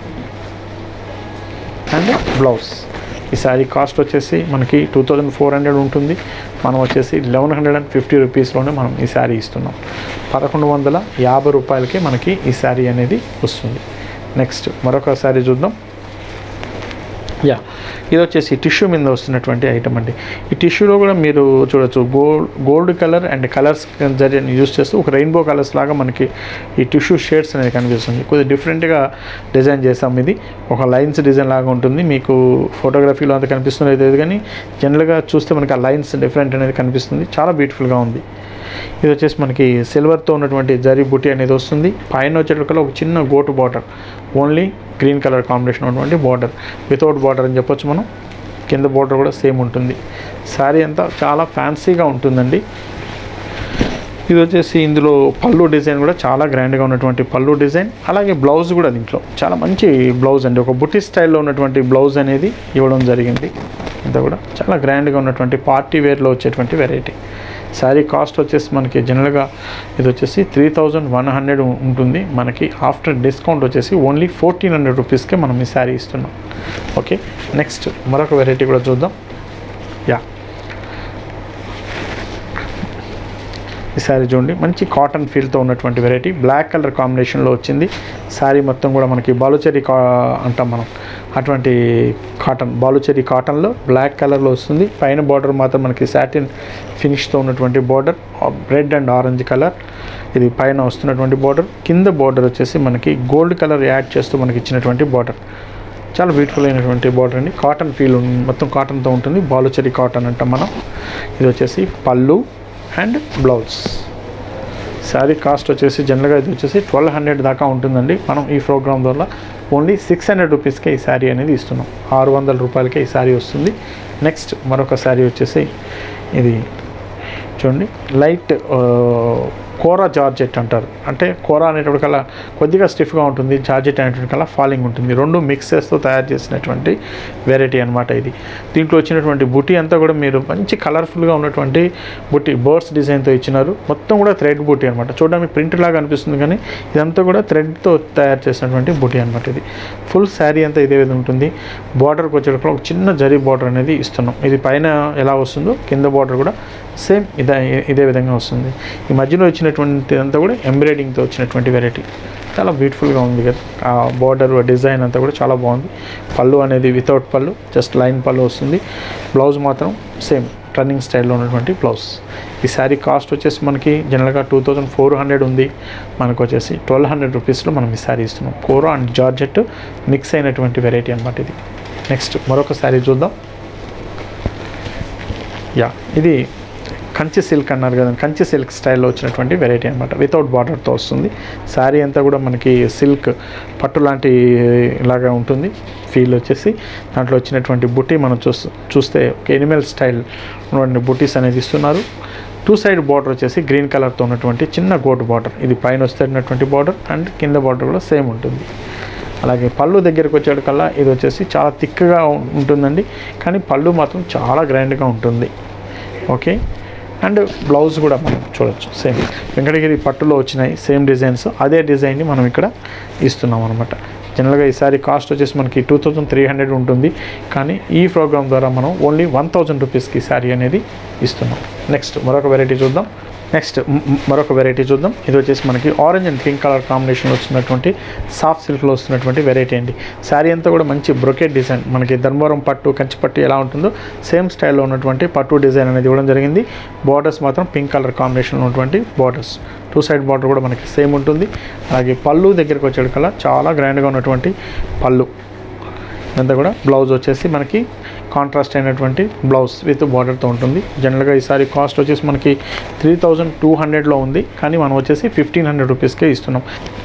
అండ్ బ్లౌజ్ ఈ శారీ కాస్ట్ వచ్చేసి మనకి టూ థౌజండ్ ఫోర్ హండ్రెడ్ ఉంటుంది మనం వచ్చేసి లెవెన్ హండ్రెడ్ అండ్ ఫిఫ్టీ రూపీస్లోనే మనం ఈ శారీ ఇస్తున్నాం పదకొండు వందల యాభై రూపాయలకి మనకి ఈ శారీ అనేది వస్తుంది నెక్స్ట్ మరొక శారీ చూద్దాం యా ఇది వచ్చేసి టిష్యూ మీద వస్తున్నటువంటి ఐటమ్ అండి ఈ టిష్యూలో కూడా మీరు చూడొచ్చు gold gold colour and colours జరిని యూస్ చేస్తూ ఒక రెయిన్బో కలర్స్ లాగా మనకి ఈ టిష్యూ షేడ్స్ అనేది కనిపిస్తుంది కొద్దిగా డిఫరెంట్గా డిజైన్ చేసాం ఇది ఒక లైన్స్ డిజైన్ లాగా ఉంటుంది మీకు ఫోటోగ్రఫీలో అంత కనిపిస్తుంది లేదు కానీ జనరల్గా చూస్తే మనకి ఆ లైన్స్ డిఫరెంట్ అనేది కనిపిస్తుంది చాలా బ్యూటిఫుల్గా ఉంది ఇది వచ్చేసి మనకి సిల్వర్తో ఉన్నటువంటి జరీ బుట్టి అనేది వస్తుంది పైన వచ్చేటప్పుడు ఒక చిన్న goat border only green colour combination ఉన్నటువంటి బార్డర్ వితౌట్ బార్డర్ అని చెప్పొచ్చు మనం కింద బార్డర్ కూడా సేమ్ ఉంటుంది శారీ అంతా చాలా ఫ్యాన్సీగా ఉంటుందండి ఇది వచ్చేసి ఇందులో పళ్ళు డిజైన్ కూడా చాలా గ్రాండ్గా ఉన్నటువంటి పళ్ళు డిజైన్ అలాగే బ్లౌజ్ కూడా దీంట్లో చాలా మంచి బ్లౌజ్ అండి ఒక బుట్టి స్టైల్లో ఉన్నటువంటి బ్లౌజ్ అనేది ఇవ్వడం జరిగింది అంతా కూడా చాలా గ్రాండ్గా ఉన్నటువంటి పార్టీ వేర్లో వచ్చేటువంటి వెరైటీ శారీ కాస్ట్ వచ్చేసి మనకి జనరల్గా ఇది వచ్చేసి త్రీ థౌజండ్ వన్ హండ్రెడ్ ఉంటుంది మనకి ఆఫ్టర్ డిస్కౌంట్ వచ్చేసి ఓన్లీ ఫోర్టీన్ హండ్రెడ్ రూపీస్కే మనం ఈ శారీ ఇస్తున్నాం ఓకే నెక్స్ట్ మరొక వెరైటీ కూడా చూద్దాం యా ఈ శారీ చూడండి మంచి కాటన్ ఫీల్తో ఉన్నటువంటి వెరైటీ బ్లాక్ కలర్ కాంబినేషన్లో వచ్చింది శారీ మొత్తం కూడా మనకి బాలుచెరీ కా అంటాం మనం అటువంటి కాటన్ బాలుచెరీ కాటన్లో బ్లాక్ కలర్లో వస్తుంది పైన బార్డర్ మాత్రం మనకి సాటిన్ ఫినిష్తో ఉన్నటువంటి border red and orange colour ఇది పైన వస్తున్నటువంటి బార్డర్ కింద బార్డర్ వచ్చేసి మనకి గోల్డ్ కలర్ యాడ్ చేస్తూ మనకి ఇచ్చినటువంటి బార్డర్ చాలా బ్యూటిఫుల్ అయినటువంటి బార్డర్ అండి కాటన్ ఫీల్ ఉం- మొత్తం కాటన్తో ఉంటుంది బాలుచెరీ కాటన్ అంటాం మనం ఇది వచ్చేసి పళ్ళు అండ్ బ్లౌజ్ శారీ కాస్ట్ వచ్చేసి జనరల్గా ఇది వచ్చేసి ట్వెల్వ్ హండ్రెడ్ దాకా ఉంటుందండి మనం ఈ ప్రోగ్రామ్ వల్ల ఓన్లీ సిక్స్ హండ్రెడ్ రూపీస్కే ఈ శారీ అనేది ఇస్తున్నాం ఆరు వందల రూపాయలకే ఈ శారీ వస్తుంది నెక్స్ట్ మరొక శారీ వచ్చేసి ఇది చూడండి లైట్ ఆ, కోరా జార్జెట్ అంటారు అంటే కోరా అనేటప్పటికల్లా కొద్దిగా స్టిఫ్గా ఉంటుంది జార్జెట్ అనేటప్పటికల్లా ఫాలింగ్ ఉంటుంది రెండు మిక్సెస్తో తయారు చేసినటువంటి వెరైటీ అనమాట ఇది దీంట్లో వచ్చినటువంటి బుట్టి అంతా కూడా మీరు మంచి కలర్ఫుల్గా ఉన్నటువంటి బుట్టి బర్డ్స్ డిజైన్తో ఇచ్చినారు మొత్తం కూడా థ్రెడ్ బుట్టి అనమాట చూడడానికి ప్రింట్ లాగా అనిపిస్తుంది కానీ ఇదంతా కూడా థ్రెడ్తో తయారు చేసినటువంటి బుట్టి అనమాట ఇది ఫుల్ శారీ అంతా ఇదే విధంగా ఉంటుంది బార్డర్కి వచ్చేటప్పుడు ఒక చిన్న జరీ బార్డర్ అనేది ఇస్తున్నాం ఇది పైన ఎలా వస్తుందో కింద బార్డర్ కూడా సేమ్ ఇదే ఇదే విధంగా వస్తుంది ఈ మధ్యలో వచ్చినటువంటి అంతా కూడా ఎంబ్రాయిడింగ్తో వచ్చినటువంటి వెరైటీ చాలా బ్యూటిఫుల్గా ఉంది కదా ఆ బార్డర్ డిజైన్ అంతా కూడా చాలా బాగుంది పళ్ళు అనేది వితౌట్ పళ్ళు జస్ట్ లైన్ పళ్ళు వస్తుంది బ్లౌజ్ మాత్రం సేమ్ రన్నింగ్ స్టైల్లో ఉన్నటువంటి బ్లౌజ్ ఈ శారీ కాస్ట్ వచ్చేసి మనకి జనరల్గా టూ థౌజండ్ ఫోర్ హండ్రెడ్ ఉంది మనకు వచ్చేసి ట్వెల్వ్ హండ్రెడ్ రూపీస్లో మనం ఈ శారీ ఇస్తున్నాం కోరో అండ్ జార్జెట్ మిక్స్ అయినటువంటి వెరైటీ అనమాట ఇది నెక్స్ట్ మరొక శారీ చూద్దాం యా ఇది కంచి సిల్క్ అన్నారు కదా కంచి సిల్క్ స్టైల్లో వచ్చినటువంటి వెరైటీ అనమాట వితౌట్ బార్డర్తో వస్తుంది శారీ అంతా కూడా మనకి సిల్క్ పట్టు లాంటి లాగా ఉంటుంది ఫీల్ వచ్చేసి దాంట్లో వచ్చినటువంటి బుట్టి మనం చూస్తూ చూస్తే ఒక ఎనిమల్ స్టైల్ ఉన్నటువంటి బుట్టీస్ అనేది ఇస్తున్నారు టూ సైడ్ బార్డర్ వచ్చేసి గ్రీన్ కలర్తో ఉన్నటువంటి చిన్న గోటు బార్డర్ ఇది పైన వస్తున్నటువంటి బార్డర్ అండ్ కింద బార్డర్ కూడా సేమ్ ఉంటుంది అలాగే పళ్ళు దగ్గరికి వచ్చేటికల్లా ఇది వచ్చేసి చాలా థిక్గా ఉంటుందండి కానీ పళ్ళు మాత్రం చాలా గ్రాండ్గా ఉంటుంది ఓకే అండ్ బ్లౌజ్ కూడా మనం చూడొచ్చు సేమ్ వెంకటగిరి పట్టులో వచ్చినాయి సేమ్ డిజైన్స్ అదే డిజైన్ని మనం ఇక్కడ ఇస్తున్నాం అనమాట జనరల్గా ఈ సారీ కాస్ట్ వచ్చేసి మనకి టూ థౌజండ్ త్రీ హండ్రెడ్ ఉంటుంది కానీ ఈ ప్రోగ్రామ్ ద్వారా మనం ఓన్లీ వన్ థౌజండ్ రూపీస్కి శారీ అనేది ఇస్తున్నాం నెక్స్ట్ మరొక వెరైటీ చూద్దాం నెక్స్ట్ మ్- మ్- మరొక వెరైటీ చూద్దాం ఇది వచ్చేసి మనకి ఆరెంజ్ అండ్ పింక్ కలర్ కాంబినేషన్లో వస్తున్నటువంటి సాఫ్ట్ సిల్క్లో వస్తున్నటువంటి వెరైటీ అండి శారీ అంతా కూడా మంచి బ్రొకెట్ డిజైన్ మనకి ధర్మవరం పట్టు కంచి పట్టు ఎలా ఉంటుందో సేమ్ స్టైల్లో ఉన్నటువంటి పట్టు డిజైన్ అనేది ఇవ్వడం జరిగింది బార్డర్స్ మాత్రం పింక్ కలర్ కాంబినేషన్లో ఉన్నటువంటి బార్డర్స్ టూ సైడ్ బార్డర్ కూడా మనకి సేమ్ ఉంటుంది అలాగే పళ్ళు దగ్గరికి వచ్చేటికల్లా చాలా గ్రాండ్గా ఉన్నటువంటి పళ్ళు ఇదంతా కూడా బ్లౌజ్ వచ్చేసి మనకి కాంట్రాస్ట్ అయినటువంటి బ్లౌజ్ విత్ బార్డర్తో ఉంటుంది జనరల్గా ఈసారి కాస్ట్ వచ్చేసి మనకి త్రీ థౌజండ్ టూ హండ్రెడ్లో ఉంది కానీ మనం వచ్చేసి ఫిఫ్టీన్ హండ్రెడ్ రూపీస్కే ఇస్తున్నాం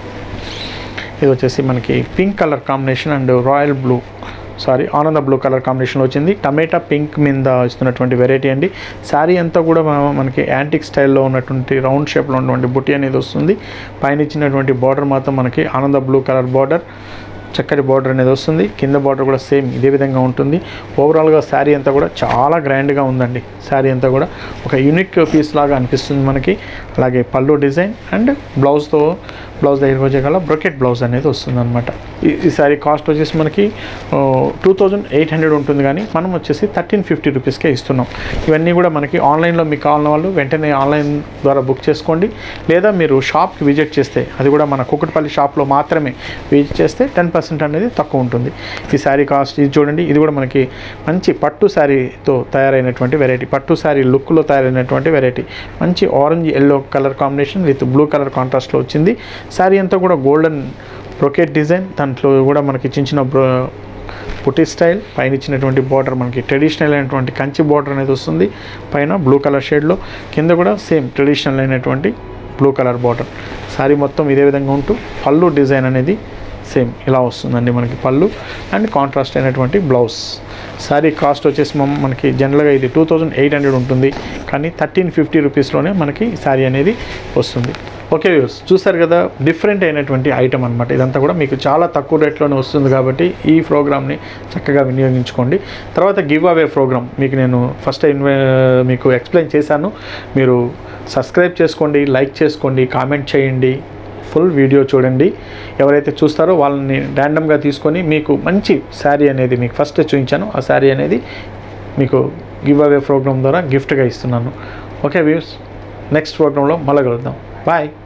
ఇది వచ్చేసి మనకి pink colour combination and royal blue sari ఆనంద బ్లూ కలర్ కాంబినేషన్లో వచ్చింది టమాటా పింక్ మీద ఇస్తున్నటువంటి వెరైటీ అండి శారీ అంతా కూడా మన- మనకి యాంటిక్ స్టైల్లో ఉన్నటువంటి రౌండ్ షేప్లో ఉన్నటువంటి బుట్టి అనేది వస్తుంది పైన ఇచ్చినటువంటి బార్డర్ మాత్రం మనకి ఆనంద బ్లూ కలర్ బార్డర్ చక్కటి బార్డర్ అనేది వస్తుంది కింద బార్డర్ కూడా సేమ్ ఇదే విధంగా ఉంటుంది ఓవరాల్గా శారీ అంతా కూడా చాలా గ్రాండ్గా ఉందండి శారీ అంతా కూడా ఒక యూనిక్ పీస్ లాగా అనిపిస్తుంది మనకి అలాగే పళ్ళు డిజైన్ అండ్ బ్లౌజ్తో బ్లౌజ్ దగ్గరికి వచ్చే కల్లా బ్రొకెట్ బ్లౌజ్ అనేది వస్తుంది అనమాట ఈ శారీ కాస్ట్ వచ్చేసి మనకి టూ థౌజండ్ ఎయిట్ హండ్రెడ్ ఉంటుంది కానీ మనం వచ్చేసి థర్టీన్ ఫిఫ్టీ రూపీస్కే ఇస్తున్నాం ఇవన్నీ కూడా మనకి ఆన్లైన్లో మీకు కావాలన్న వాళ్ళు వెంటనే ఆన్లైన్ ద్వారా బుక్ చేసుకోండి లేదా మీరు షాప్కి విజిట్ చేస్తే అది కూడా మన కుక్కటిపల్లి షాప్లో మాత్రమే విజిట్ చేస్తే టెన్ పర్సెంట్ అనేది తక్కువ ఉంటుంది ఈ శారీ కాస్ట్ ఇది చూడండి ఇది కూడా మనకి మంచి పట్టు శారీతో తయారైనటువంటి వెరైటీ పట్టు శారీ లుక్లో తయారైనటువంటి వెరైటీ మంచి orange yellow colour combination with blue colour కాంట్రాస్ట్లో వచ్చింది శారీ అంతా కూడా గోల్డెన్ బ్రొకెట్ డిజైన్ దాంట్లో కూడా మనకి చిన్న చిన్న బ్రో పుట్టి స్టైల్ పైన ఇచ్చినటువంటి బార్డర్ మనకి ట్రెడిషనల్ అయినటువంటి కంచి బార్డర్ అనేది వస్తుంది పైన బ్లూ కలర్ షేడ్లో కింద కూడా సేమ్ ట్రెడిషనల్ అయినటువంటి బ్లూ కలర్ బార్డర్ శారీ మొత్తం ఇదే విధంగా ఉంటూ పళ్ళు డిజైన్ అనేది సేమ్ ఇలా వస్తుందండి మనకి పళ్ళు అండ్ కాంట్రాస్ట్ అయినటువంటి బ్లౌజ్ శారీ కాస్ట్ వచ్చేసి మమ్- మనకి జనరల్గా ఇది టూ థౌజండ్ ఎయిట్ హండ్రెడ్ ఉంటుంది కానీ థర్టీన్ ఫిఫ్టీ రూపీస్లోనే మనకి శారీ అనేది వస్తుంది ఓకే వ్యూస్ చూసారు కదా డిఫరెంట్ అయినటువంటి ఐటమ్ అనమాట ఇదంతా కూడా మీకు చాలా తక్కువ రేట్లోనే వస్తుంది కాబట్టి ఈ ప్రోగ్రామ్ని చక్కగా వినియోగించుకోండి తర్వాత గివ్ అవే ప్రోగ్రామ్ మీకు నేను ఫస్ట్ ఇన్వే మీకు ఎక్స్ప్లెయిన్ చేశాను మీరు సబ్స్క్రైబ్ చేసుకోండి లైక్ చేసుకోండి కామెంట్ చేయండి ఫుల్ వీడియో చూడండి ఎవరైతే చూస్తారో వాళ్ళని ర్యాండమ్గా తీసుకొని మీకు మంచి శారీ అనేది మీకు ఫస్ట్ చూపించాను ఆ శారీ అనేది మీకు గివ్ అవే ప్రోగ్రామ్ ద్వారా గిఫ్ట్గా ఇస్తున్నాను ఓకే వ్యూస్ నెక్స్ట్ ప్రోగ్రాంలో మళ్ళీ కలుద్దాం బాయ్